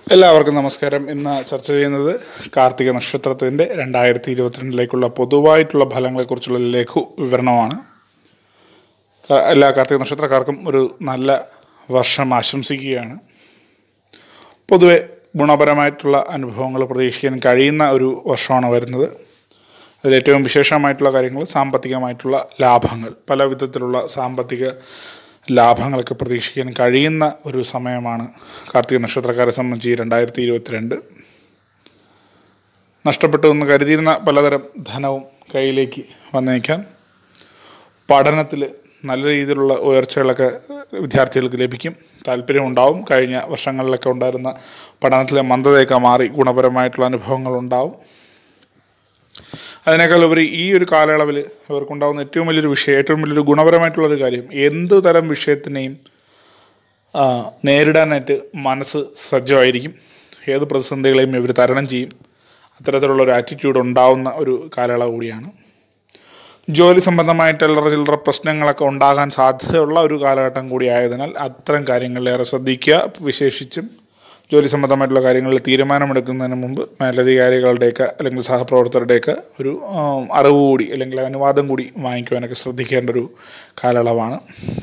എല്ലാവർക്കും നമസ്കാരം ഇന്ന് ചർച്ച ചെയ്യുന്നത് കാർത്തിക നക്ഷത്രത്തിൻ്റെ രണ്ടായിരത്തി ഇരുപത്തിരണ്ടിലേക്കുള്ള പൊതുവായിട്ടുള്ള ഫലങ്ങളെക്കുറിച്ചുള്ള ലഘു വിവരണമാണ് ക- എല്ലാ കാർത്തിക നക്ഷത്രക്കാർക്കും ഒരു നല്ല വർഷം ആശംസിക്കുകയാണ് പൊതുവെ ഗുണപരമായിട്ടുള്ള അനുഭവങ്ങൾ പ്രതീക്ഷിക്കാൻ കഴിയുന്ന ഒരു വർഷമാണ് വരുന്നത് അതിലേറ്റവും വിശേഷമായിട്ടുള്ള കാര്യങ്ങൾ സാമ്പത്തികമായിട്ടുള്ള ലാഭങ്ങൾ പല വിധത്തിലുള്ള സാമ്പത്തിക ലാഭങ്ങളൊക്കെ പ്രതീക്ഷിക്കാൻ കഴിയുന്ന ഒരു സമയമാണ് കാർത്തിക നക്ഷത്രക്കാരെ സംബന്ധിച്ച് ഈ രണ്ടായിരത്തി ഇരുപത്തിരണ്ട് നഷ്ടപ്പെട്ടു എന്ന് കരുതിയിരുന്ന പലതരം ധനവും കയ്യിലേക്ക് വന്നേക്കാം പഠനത്തിൽ നല്ല രീതിയിലുള്ള ഉയർച്ചകളൊക്കെ വിദ്യാർത്ഥികൾക്ക് ലഭിക്കും താല്പര്യമുണ്ടാവും കഴിഞ്ഞ വർഷങ്ങളിലൊക്കെ ഉണ്ടായിരുന്ന പഠനത്തിലെ മന്ദതയൊക്കെ മാറി ഗുണപരമായിട്ടുള്ള അനുഭവങ്ങൾ ഉണ്ടാവും അതിനേക്കാൾ ഉപരി ഈ ഒരു കാലയളവിൽ ഇവർക്കുണ്ടാകുന്ന ഏറ്റവും വലിയൊരു വിഷയം ഏറ്റവും വലിയൊരു ഗുണപരമായിട്ടുള്ളൊരു കാര്യം എന്ത് തരം വിഷയത്തിനെയും ആ, നേരിടാനായിട്ട് മനസ്സ് സജ്ജമായിരിക്കും ഏത് പ്രതിസന്ധികളെയും ഇവർ തരണം ചെയ്യും അത്തരത്തിലുള്ള ഒരു ആറ്റിറ്റ്യൂഡ് ഉണ്ടാവുന്ന ഒരു കാലയളവ് കൂടിയാണ് ജോലി സംബന്ധമായിട്ട് അല്ലറ ചില്ലറ പ്രശ്നങ്ങളൊക്കെ ഉണ്ടാകാൻ സാധ്യതയുള്ള ഒരു കാലഘട്ടം കൂടി ആയതിനാൽ അത്തരം കാര്യങ്ങളിലേറെ ശ്രദ്ധിക്കുക വിശേഷിച്ചും ജോലി സംബന്ധമായിട്ടുള്ള കാര്യങ്ങളിൽ തീരുമാനമെടുക്കുന്നതിന് മുമ്പ് മേലധികാരികളുടെയൊക്കെ അല്ലെങ്കിൽ സഹപ്രവർത്തകരുടെയൊക്കെ ഒരു ആ, അറിവ് കൂടി അല്ലെങ്കിൽ അനുവാദം കൂടി വാങ്ങിക്കുവാനൊക്കെ ശ്രദ്ധിക്കേണ്ട ഒരു കാലയളവാണ്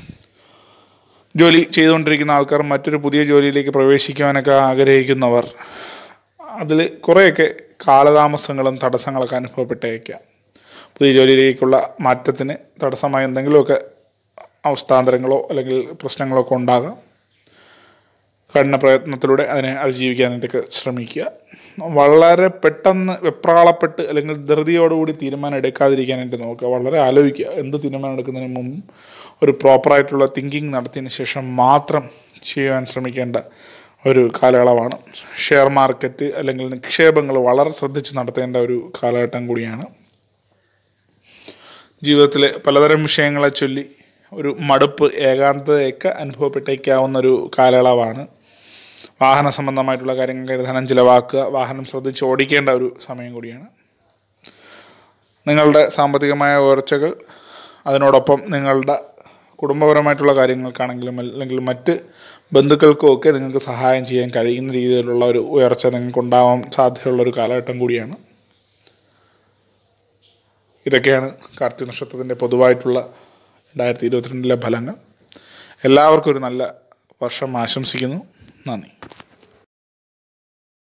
ജോലി ചെയ്തുകൊണ്ടിരിക്കുന്ന ആൾക്കാർ മറ്റൊരു പുതിയ ജോലിയിലേക്ക് പ്രവേശിക്കുവാനൊക്കെ ആഗ്രഹിക്കുന്നവർ അതിൽ കുറേയൊക്കെ കാലതാമസങ്ങളും തടസ്സങ്ങളൊക്കെ അനുഭവപ്പെട്ടേക്കാം പുതിയ ജോലിയിലേക്കുള്ള മാറ്റത്തിന് തടസ്സമായ എന്തെങ്കിലുമൊക്കെ അവസ്ഥാന്തരങ്ങളോ അല്ലെങ്കിൽ പ്രശ്നങ്ങളോ ഒക്കെ ഉണ്ടാകാം കഠിന പ്രയത്നത്തിലൂടെ അതിനെ അതിജീവിക്കാനായിട്ടൊക്കെ ശ്രമിക്കുക വളരെ പെട്ടെന്ന് വെപ്രാളപ്പെട്ട് അല്ലെങ്കിൽ ധൃതിയോടുകൂടി തീരുമാനം എടുക്കാതിരിക്കാനായിട്ട് നോക്കുക വളരെ ആലോചിക്കുക എന്ത് തീരുമാനം എടുക്കുന്നതിന് മുമ്പ് ഒരു പ്രോപ്പറായിട്ടുള്ള തിങ്കിങ് നടത്തിയതിന് ശേഷം മാത്രം ചെയ്യാൻ ശ്രമിക്കേണ്ട ഒരു കാലയളവാണ് ഷെയർ മാർക്കറ്റ് അല്ലെങ്കിൽ നിക്ഷേപങ്ങൾ വളരെ ശ്രദ്ധിച്ച് നടത്തേണ്ട ഒരു കാലഘട്ടം കൂടിയാണ് ജീവിതത്തിലെ പലതരം വിഷയങ്ങളെ ചൊല്ലി ഒരു മടുപ്പ് ഏകാന്തതയൊക്കെ അനുഭവപ്പെട്ടേക്കാവുന്ന ഒരു കാലയളവാണ് വാഹന സംബന്ധമായിട്ടുള്ള കാര്യങ്ങൾക്ക് ധനം ചിലവാക്കുക വാഹനം ശ്രദ്ധിച്ച് ഓടിക്കേണ്ട ഒരു സമയം കൂടിയാണ് നിങ്ങളുടെ സാമ്പത്തികമായ ഉയർച്ചകൾ അതിനോടൊപ്പം നിങ്ങളുടെ കുടുംബപരമായിട്ടുള്ള കാര്യങ്ങൾക്കാണെങ്കിലും അല്ലെങ്കിൽ മറ്റ് ബന്ധുക്കൾക്കും ഒക്കെ നിങ്ങൾക്ക് സഹായം ചെയ്യാൻ കഴിയുന്ന രീതിയിലുള്ള ഒരു ഉയർച്ച നിങ്ങൾക്ക് ഉണ്ടാവാൻ സാധ്യതയുള്ള ഒരു കാലഘട്ടം കൂടിയാണ് ഇതൊക്കെയാണ് കാർത്തിക നക്ഷത്രത്തിൻ്റെ പൊതുവായിട്ടുള്ള രണ്ടായിരത്തി ഇരുപത്തിരണ്ടിലെ ഫലങ്ങൾ എല്ലാവർക്കും ഒരു നല്ല വർഷം ആശംസിക്കുന്നു നന്ദി